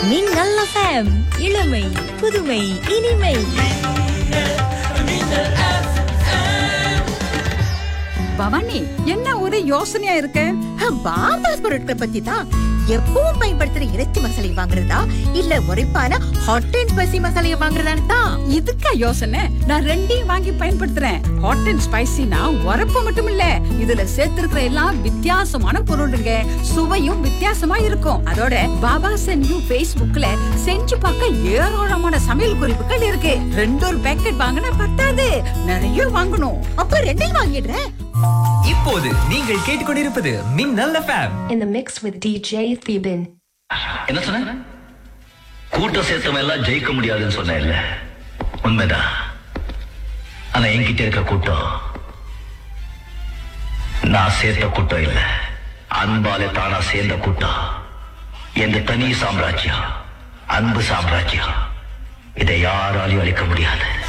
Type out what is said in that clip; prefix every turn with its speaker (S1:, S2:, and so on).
S1: மின்னல் FM இளமை புதுமை இனிமை
S2: பவானி என்ன ஒரு யோசனையா இருக்கு
S3: பாமாஸ் பொருட்கள் பத்தி தான் எப்பவும் பயன்படுத்துற இறைச்சி மசாலை வாங்குறதா இல்ல உரைப்பான ஹாட் அண்ட் ஸ்பைசி மசாலையை வாங்குறதான்னு தான்
S2: இதுக்கா யோசனை நான் ரெண்டையும் வாங்கி பயன்படுத்துறேன் ஹாட் அண்ட் ஸ்பைசினா உரப்பு மட்டும் இல்ல இதுல சேர்த்திருக்கிற எல்லாம் வித்தியாசமான பொருளுங்க சுவையும் வித்தியாசமா இருக்கும் அதோட பாபா சென்யூ Facebookல செஞ்சு பார்க்க ஏராளமான சமையல் குறிப்புகள் இருக்கு ரெண்டு ஒரு பேக்கெட் வாங்கினா பத்தாது நிறைய வாங்கணும்
S3: அப்ப ரெண்டையும் வாங்கிடுறேன்
S4: இப்போது நீங்கள் கேட்டுக்கொண்டிருப்பது Minnal FM
S5: in the mix with DJ Thebin.
S6: என்ன சொன்ன கூட்டம் சேர்த்தவன் எல்லாம் ஜெயிக்க முடியாதுன்னு சொன்னேன் இல்ல உண்மைதான் ஆனா என்கிட்ட இருக்க கூட்டம் நான் சேர்த்த கூட்டம் இல்ல அன்பால தானா சேர்ந்த கூட்டம் எந்த தனி சாம்ராஜ்யம் அன்பு சாம்ராஜ்யம் இதை யாராலையும் அழிக்க முடியாது